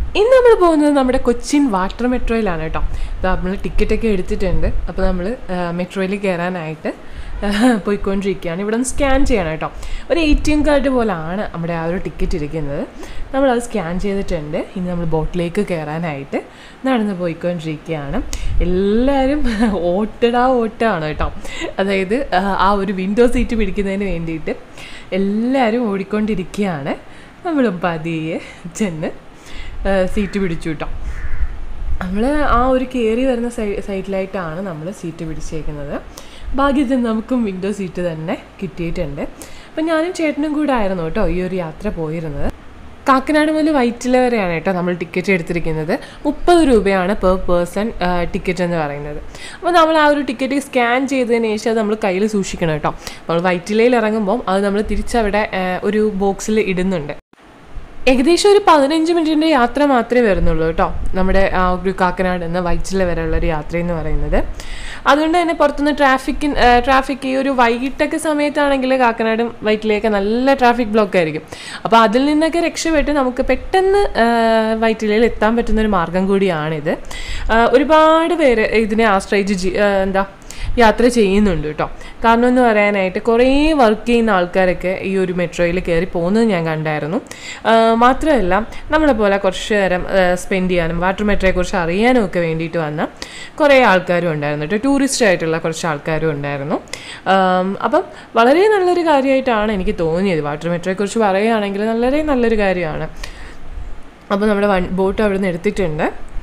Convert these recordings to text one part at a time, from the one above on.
ഇന്ന് നമ്മൾ പോകുന്നത് നമ്മുടെ കൊച്ചിൻ വാട്ടർ മെട്രോയിലാണ് കേട്ടോ നമ്മൾ ടിക്കറ്റൊക്കെ എടുത്തിട്ടുണ്ട് അപ്പോൾ നമ്മൾ മെട്രോയിൽ കയറാനായിട്ട് പോയിക്കൊണ്ടിരിക്കുകയാണ് ഇവിടെ നിന്ന് സ്കാൻ ചെയ്യണം കേട്ടോ ഒരു എ ടി എം കാർഡ് പോലാണ് നമ്മുടെ ആ ഒരു ടിക്കറ്റ് ഇരിക്കുന്നത് നമ്മളത് സ്കാൻ ചെയ്തിട്ടുണ്ട് ഇനി നമ്മൾ ബോട്ടിലേക്ക് കയറാനായിട്ട് നടന്ന് പോയിക്കൊണ്ടിരിക്കുകയാണ് എല്ലാവരും ഓട്ടടാ ഓട്ടമാണ് കേട്ടോ അതായത് ആ ഒരു വിൻഡോ സീറ്റ് പിടിക്കുന്നതിന് വേണ്ടിയിട്ട് എല്ലാവരും ഓടിക്കൊണ്ടിരിക്കുകയാണ് നമ്മളും പതിയെ ചെന്ന് സീറ്റ് പിടിച്ചു കേട്ടോ നമ്മൾ ആ ഒരു കയറി വരുന്ന സൈ സൈഡിലായിട്ടാണ് നമ്മൾ സീറ്റ് പിടിച്ചേക്കുന്നത് ഭാഗ്യത്തിന് നമുക്കും വിൻഡോ സീറ്റ് തന്നെ കിട്ടിയിട്ടുണ്ട് അപ്പം ഞാനും ചേട്ടനും കൂടെ ആയിരുന്നു കേട്ടോ ഈ ഒരു യാത്ര പോയിരുന്നത് കാക്കനാട് മുതൽ വൈറ്റില വരെയാണ് കേട്ടോ നമ്മൾ ടിക്കറ്റ് എടുത്തിരിക്കുന്നത് മുപ്പത് രൂപയാണ് പെർ പേഴ്സൺ ടിക്കറ്റ് എന്ന് പറയുന്നത് അപ്പോൾ നമ്മൾ ആ ഒരു ടിക്കറ്റ് സ്കാൻ ചെയ്തതിന് ശേഷം അത് നമ്മൾ കയ്യിൽ സൂക്ഷിക്കണം കേട്ടോ നമ്മൾ വൈറ്റിലയിൽ ഇറങ്ങുമ്പോൾ അത് നമ്മൾ തിരിച്ചവിടെ ഒരു ബോക്സിൽ ഇടുന്നുണ്ട് ഏകദേശം ഒരു പതിനഞ്ച് മിനിറ്റിൻ്റെ യാത്ര മാത്രമേ വരുന്നുള്ളൂ കേട്ടോ നമ്മുടെ ആ ഒരു കാക്കനാട് നിന്ന് വൈറ്റില വരെയുള്ള ഒരു യാത്ര എന്ന് പറയുന്നത് അതുകൊണ്ട് തന്നെ പുറത്തുനിന്ന് ട്രാഫിക്കിൻ ട്രാഫിക് ഈ ഒരു വൈകിട്ടൊക്കെ സമയത്താണെങ്കിൽ കാക്കനാടും വൈറ്റിലേക്ക് നല്ല ട്രാഫിക് ബ്ലോക്ക് ആയിരിക്കും അപ്പോൾ അതിൽ നിന്നൊക്കെ രക്ഷപ്പെട്ട് നമുക്ക് പെട്ടെന്ന് വൈറ്റിലയിൽ എത്താൻ പറ്റുന്ന ഒരു മാർഗം കൂടിയാണിത് ഒരുപാട് പേര് ഇതിനെ ആശ്രയിച്ച് ജി എന്താ യാത്ര ചെയ്യുന്നുണ്ട് കേട്ടോ കാരണം എന്ന് പറയാനായിട്ട് കുറേ വർക്ക് ചെയ്യുന്ന ആൾക്കാരൊക്കെ ഈ ഒരു മെട്രോയിൽ കയറി പോകുന്നത് ഞാൻ കണ്ടായിരുന്നു മാത്രമല്ല നമ്മളെ പോലെ കുറച്ച് നേരം സ്പെൻഡ് ചെയ്യാനും വാട്ടർ മെട്രോയെക്കുറിച്ച് അറിയാനും ഒക്കെ വേണ്ടിയിട്ട് വന്ന കുറേ ആൾക്കാരും ഉണ്ടായിരുന്നു കേട്ടോ ടൂറിസ്റ്റ് ആയിട്ടുള്ള കുറച്ച് ആൾക്കാരും ഉണ്ടായിരുന്നു അപ്പം വളരെ നല്ലൊരു കാര്യമായിട്ടാണ് എനിക്ക് തോന്നിയത് വാട്ടർ മെട്രോയെക്കുറിച്ച് പറയുകയാണെങ്കിൽ വളരെ നല്ലൊരു കാര്യമാണ് അപ്പോൾ നമ്മുടെ വൺ ബോട്ട് അവിടെ നിന്ന് എടുത്തിട്ടുണ്ട്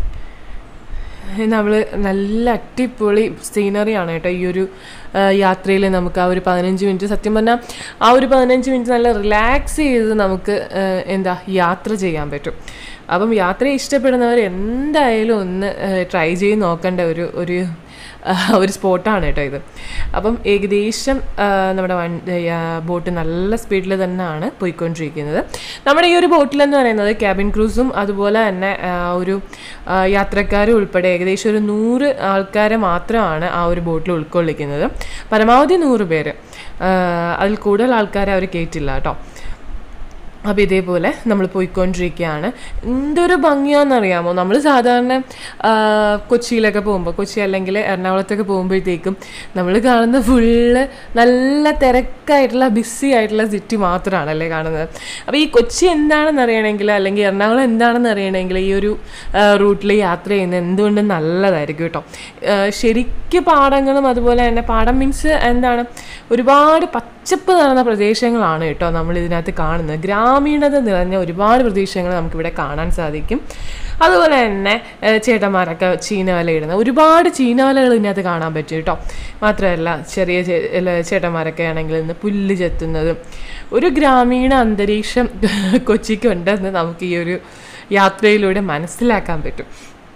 നമ്മൾ നല്ല അടിപൊളി സീനറിയാണ് കേട്ടോ ഈ ഒരു യാത്രയിൽ നമുക്ക് ആ ഒരു പതിനഞ്ച് മിനിറ്റ് സത്യം പറഞ്ഞാൽ ആ ഒരു പതിനഞ്ച് മിനിറ്റ് നല്ല റിലാക്സ് ചെയ്ത് നമുക്ക് എന്താ യാത്ര ചെയ്യാൻ പറ്റും അപ്പം യാത്ര ഇഷ്ടപ്പെടുന്നവർ എന്തായാലും ഒന്ന് ട്രൈ ചെയ്ത് നോക്കേണ്ട ഒരു ഒരു ഒരു സ്പോട്ടാണ് കേട്ടോ ഇത് അപ്പം ഏകദേശം നമ്മുടെ വൺ ബോട്ട് നല്ല സ്പീഡിൽ തന്നെയാണ് പോയിക്കൊണ്ടിരിക്കുന്നത് നമ്മുടെ ഈ ഒരു ബോട്ടിലെന്ന് പറയുന്നത് ക്യാബിൻ ക്രൂസും അതുപോലെ തന്നെ ഒരു യാത്രക്കാരും ഉൾപ്പെടെ ഏകദേശം ഒരു നൂറ് ആൾക്കാരെ മാത്രമാണ് ആ ഒരു ബോട്ടിൽ ഉൾക്കൊള്ളിക്കുന്നത് പരമാവധി നൂറ് പേര് അതിൽ കൂടുതൽ ആൾക്കാരെ അവർ കയറ്റില്ല കേട്ടോ അപ്പോൾ ഇതേപോലെ നമ്മൾ പോയിക്കൊണ്ടിരിക്കുകയാണ് എന്തൊരു ഭംഗിയാണെന്നറിയാമോ നമ്മൾ സാധാരണ കൊച്ചിയിലൊക്കെ പോകുമ്പോൾ കൊച്ചി അല്ലെങ്കിൽ എറണാകുളത്തൊക്കെ പോകുമ്പോഴത്തേക്കും നമ്മൾ കാണുന്ന ഫുള്ള് നല്ല തിരക്കായിട്ടുള്ള ബിസി ആയിട്ടുള്ള സിറ്റി മാത്രമാണല്ലേ കാണുന്നത് അപ്പോൾ ഈ കൊച്ചി എന്താണെന്ന് അറിയണമെങ്കിൽ അല്ലെങ്കിൽ എറണാകുളം എന്താണെന്ന് അറിയണമെങ്കിൽ ഈ ഒരു റൂട്ടിൽ യാത്ര ചെയ്യുന്നത് എന്തുകൊണ്ട് നല്ലതായിരിക്കും കേട്ടോ ശരിക്കും പാടങ്ങളും അതുപോലെ തന്നെ പാടം മീൻസ് എന്താണ് ഒരുപാട് പച്ചപ്പ് നിറഞ്ഞ പ്രദേശങ്ങളാണ് കേട്ടോ നമ്മൾ ഇതിനകത്ത് കാണുന്നത് ഗ്രാമീണത നിറഞ്ഞ ഒരുപാട് പ്രദേശങ്ങൾ നമുക്കിവിടെ കാണാൻ സാധിക്കും അതുപോലെ തന്നെ ചേട്ടന്മാരൊക്കെ ചീനവല ഇടുന്ന ഒരുപാട് ചീനവലകൾ ഇതിനകത്ത് കാണാൻ പറ്റും കേട്ടോ മാത്രമല്ല ചെറിയ ചേട്ടന്മാരൊക്കെ ആണെങ്കിൽ ഇന്ന് പുല്ല് ചെത്തുന്നതും ഒരു ഗ്രാമീണ അന്തരീക്ഷം കൊച്ചിക്കുണ്ടെന്ന് നമുക്ക് ഈ ഒരു യാത്രയിലൂടെ മനസ്സിലാക്കാൻ പറ്റും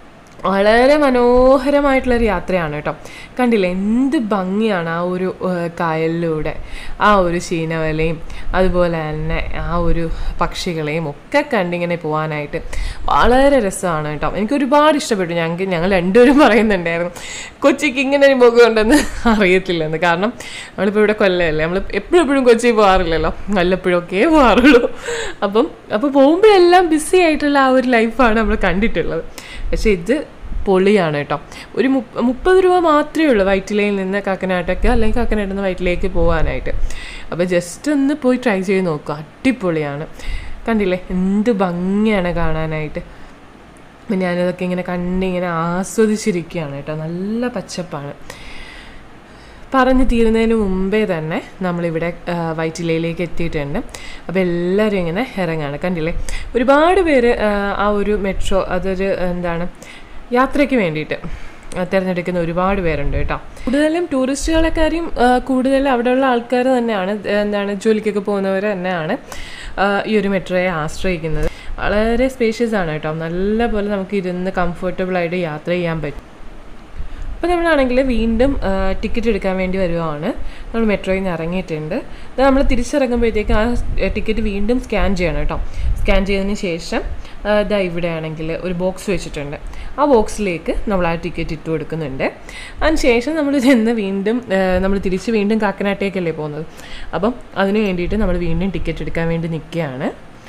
വളരെ മനോഹരമായിട്ടുള്ളൊരു യാത്രയാണ് കേട്ടോ കണ്ടില്ലേ എന്ത് ഭംഗിയാണ് ആ ഒരു കായലിലൂടെ ആ ഒരു ചീനവലയും അതുപോലെ തന്നെ ആ ഒരു പക്ഷികളെയും ഒക്കെ കണ്ടിങ്ങനെ പോകാനായിട്ട് വളരെ രസമാണ് കേട്ടോ എനിക്ക് ഒരുപാട് ഇഷ്ടപ്പെട്ടു ഞങ്ങൾക്ക് ഞങ്ങൾ രണ്ടുപേരും പറയുന്നുണ്ടായിരുന്നു കൊച്ചിക്ക് ഇങ്ങനെ ഒരു മുഖമുണ്ടെന്ന് അറിയത്തില്ലെന്ന് കാരണം നമ്മളിപ്പോൾ ഇവിടെ കൊല്ലമല്ലേ നമ്മൾ എപ്പോഴും എപ്പോഴും കൊച്ചി പോകാറില്ലല്ലോ വല്ലപ്പോഴൊക്കെ പോകാറുള്ളൂ അപ്പം അപ്പോൾ പോകുമ്പോഴെല്ലാം ബിസി ആയിട്ടുള്ള ആ ഒരു ലൈഫാണ് നമ്മൾ കണ്ടിട്ടുള്ളത് പക്ഷേ ഇത് പൊളിയാണ് കേട്ടോ ഒരു മുപ്പത് രൂപ മാത്രമേ ഉള്ളൂ വയറ്റിലയിൽ നിന്ന് കാക്കനാട്ടൊക്കെ അല്ലെങ്കിൽ കാക്കനാട്ടിൽ നിന്ന് വയറ്റിലേക്ക് പോകാനായിട്ട് അപ്പോൾ ജസ്റ്റ് ഒന്ന് പോയി ട്രൈ ചെയ്ത് നോക്കുക അടിപൊളിയാണ് കണ്ടില്ലേ എന്ത് ഭംഗിയാണ് കാണാനായിട്ട് ഞാനിതൊക്കെ ഇങ്ങനെ കണ്ടിങ്ങനെ ആസ്വദിച്ചിരിക്കുകയാണ് കേട്ടോ നല്ല പച്ചപ്പാണ് പറഞ്ഞു തീരുന്നതിന് മുമ്പേ തന്നെ നമ്മളിവിടെ വൈറ്റിലയിലേക്ക് എത്തിയിട്ടുണ്ട് അപ്പോൾ എല്ലാവരും ഇങ്ങനെ ഇറങ്ങാണ് കണ്ടില്ലേ ഒരുപാട് പേര് ആ ഒരു മെട്രോ അതൊരു എന്താണ് യാത്രയ്ക്ക് വേണ്ടിയിട്ട് തിരഞ്ഞെടുക്കുന്ന ഒരുപാട് പേരുണ്ട് കേട്ടോ കൂടുതലും ടൂറിസ്റ്റുകളെക്കാരും കൂടുതൽ അവിടെയുള്ള ആൾക്കാർ തന്നെയാണ് എന്താണ് ജോലിക്കൊക്കെ പോകുന്നവർ തന്നെയാണ് ഈ ഒരു മെട്രോയെ ആശ്രയിക്കുന്നത് വളരെ സ്പേഷ്യസ് ആണ് കേട്ടോ നല്ല പോലെ നമുക്ക് ഇരുന്ന് കംഫർട്ടബിളായിട്ട് യാത്ര ചെയ്യാൻ പറ്റും അപ്പോൾ നമ്മളാണെങ്കിൽ വീണ്ടും ടിക്കറ്റ് എടുക്കാൻ വേണ്ടി വരുവാണ് നമ്മൾ മെട്രോയിൽ നിന്ന് ഇറങ്ങിയിട്ടുണ്ട് നമ്മൾ തിരിച്ചിറങ്ങുമ്പോഴത്തേക്ക് ആ ടിക്കറ്റ് വീണ്ടും സ്കാൻ ചെയ്യണം കേട്ടോ സ്കാൻ ചെയ്തതിന് ശേഷം ഇതാ ഇവിടെ ആണെങ്കിൽ ഒരു ബോക്സ് വെച്ചിട്ടുണ്ട് ആ ബോക്സിലേക്ക് നമ്മൾ ആ ടിക്കറ്റ് ഇട്ട് കൊടുക്കുന്നുണ്ട് അതിന് ശേഷം നമ്മൾ ചെന്ന് വീണ്ടും നമ്മൾ തിരിച്ച് വീണ്ടും കാക്കനാട്ടേക്കല്ലേ പോകുന്നത് അപ്പം അതിന് വേണ്ടിയിട്ട് നമ്മൾ വീണ്ടും ടിക്കറ്റ് എടുക്കാൻ വേണ്ടി നിൽക്കുകയാണ്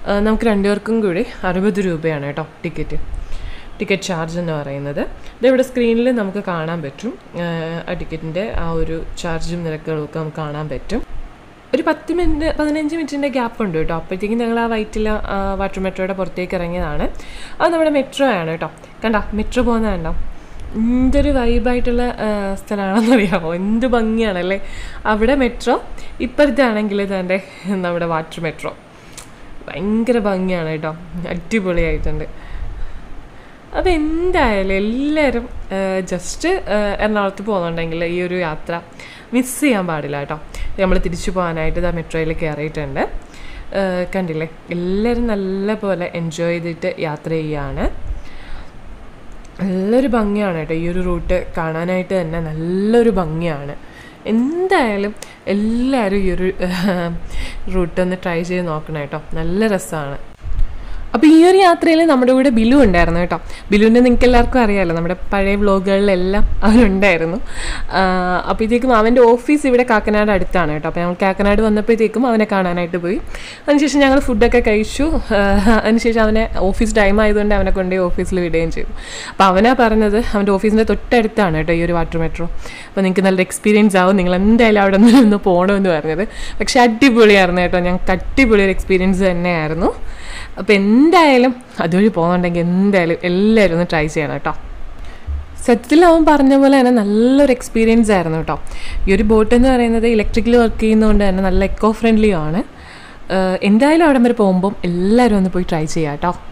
ആ, നമുക്ക് രണ്ടുപേർക്കും കൂടി അറുപത് രൂപയാണ് കേട്ടോ ടിക്കറ്റ് ടിക്കറ്റ് ചാർജ് എന്ന് പറയുന്നത് ഇതിവിടെ സ്ക്രീനിൽ നമുക്ക് കാണാൻ പറ്റും ആ, ആ ടിക്കറ്റിൻ്റെ ആ ഒരു ചാർജും നിരക്കുകളും ഒക്കെ നമുക്ക് കാണാൻ പറ്റും ഒരു പത്ത് മിനിറ്റ് പതിനഞ്ച് മിനിറ്റിൻ്റെ ഗ്യാപ്പ് ഉണ്ട് കേട്ടോ അപ്പോഴത്തേക്കും ഞങ്ങൾ ആ വൈറ്റില വാട്ടർ മെട്രോയുടെ പുറത്തേക്ക് ഇറങ്ങിയതാണ് അത് നമ്മുടെ മെട്രോ ആണ് കേട്ടോ കണ്ടോ മെട്രോ പോകുന്നത് കണ്ടോ എന്തൊരു വൈബായിട്ടുള്ള സ്ഥലമാണെന്നറിയാമോ എന്ത് ഭംഗിയാണല്ലേ അവിടെ മെട്രോ ഇപ്പോഴത്തെ ആണെങ്കിൽ ഇതാൻ്റെ നമ്മുടെ വാട്ടർ മെട്രോ ഭയങ്കര ഭംഗിയാണ് കേട്ടോ അടിപൊളിയായിട്ടുണ്ട് അപ്പോൾ എന്തായാലും എല്ലാവരും ജസ്റ്റ് എറണാകുളത്ത് പോകുന്നുണ്ടെങ്കിൽ ഈ ഒരു യാത്ര മിസ് ചെയ്യാൻ പാടില്ല കേട്ടോ നമ്മൾ തിരിച്ചു പോകാനായിട്ട് ഇതാ മെട്രോയിൽ കയറിയിട്ടുണ്ട് ഏഹ് കണ്ടില്ലേ എല്ലാവരും നല്ല പോലെ എൻജോയ് ചെയ്തിട്ട് യാത്ര ചെയ്യുകയാണ് നല്ലൊരു ഭംഗിയാണ് കേട്ടോ ഈ ഒരു റൂട്ട് കാണാനായിട്ട് തന്നെ നല്ലൊരു ഭംഗിയാണ് എന്തായാലും എല്ലാവരും ഈ ഒരു റൂട്ട് ഒന്ന് ട്രൈ ചെയ്ത് നോക്കണം കേട്ടോ നല്ല രസമാണ് അപ്പോൾ ഈ ഒരു യാത്രയിൽ നമ്മുടെ കൂടെ ബിലു ഉണ്ടായിരുന്നു കേട്ടോ ബിലുവിനെ നിങ്ങൾക്ക് എല്ലാവർക്കും അറിയാമല്ലോ നമ്മുടെ പഴയ വ്ളോഗുകളിലെല്ലാം അവനുണ്ടായിരുന്നു അപ്പോഴത്തേക്കും അവൻ്റെ ഓഫീസ് ഇവിടെ കാക്കനാട് അടുത്താണ് കേട്ടോ അപ്പോൾ ഞങ്ങൾ കാക്കനാട് വന്നപ്പോഴത്തേക്കും അവനെ കാണാനായിട്ട് പോയി അതിനുശേഷം ഞങ്ങൾ ഫുഡൊക്കെ കഴിച്ചു ആഹ് അതിനുശേഷം അവനെ ഓഫീസ് ടൈം ആയതുകൊണ്ട് അവനെ കൊണ്ടുപോയി ഓഫീസിൽ വിടുകയും ചെയ്തു അപ്പോൾ അവനാ പറഞ്ഞത് അവൻ്റെ ഓഫീസിൻ്റെ തൊട്ടടുത്താണ് കേട്ടോ ഈ ഒരു വാട്ടർ മെട്രോ അപ്പോൾ നിങ്ങൾക്ക് നല്ലൊരു എക്സ്പീരിയൻസ് ആവും നിങ്ങൾ എന്തായാലും അവിടെ നിന്ന് ഒന്ന് പോകണമെന്ന് പറഞ്ഞത് പക്ഷേ അടിപൊളിയായിരുന്നു കേട്ടോ ഞങ്ങൾക്ക് അടിപൊളി ഒരു എക്സ്പീരിയൻസ് തന്നെയായിരുന്നു അപ്പോൾ എന്തായാലും അതുവഴി പോകുന്നുണ്ടെങ്കിൽ എന്തായാലും എല്ലാവരും ഒന്ന് ട്രൈ ചെയ്യണം കേട്ടോ സത്യത്തിൽ അവൻ പറഞ്ഞ പോലെ തന്നെ നല്ലൊരു എക്സ്പീരിയൻസ് ആയിരുന്നു കേട്ടോ ഈ ഒരു ബോട്ട് എന്ന് പറയുന്നത് ഇലക്ട്രിക്കലി വർക്ക് ചെയ്യുന്നതുകൊണ്ട് തന്നെ നല്ല എക്കോ ഫ്രണ്ട്ലി ആണ് ഏഹ് എന്തായാലും അവിടം വരെ പോകുമ്പം എല്ലാവരും ഒന്ന് പോയി ട്രൈ ചെയ്യാം കേട്ടോ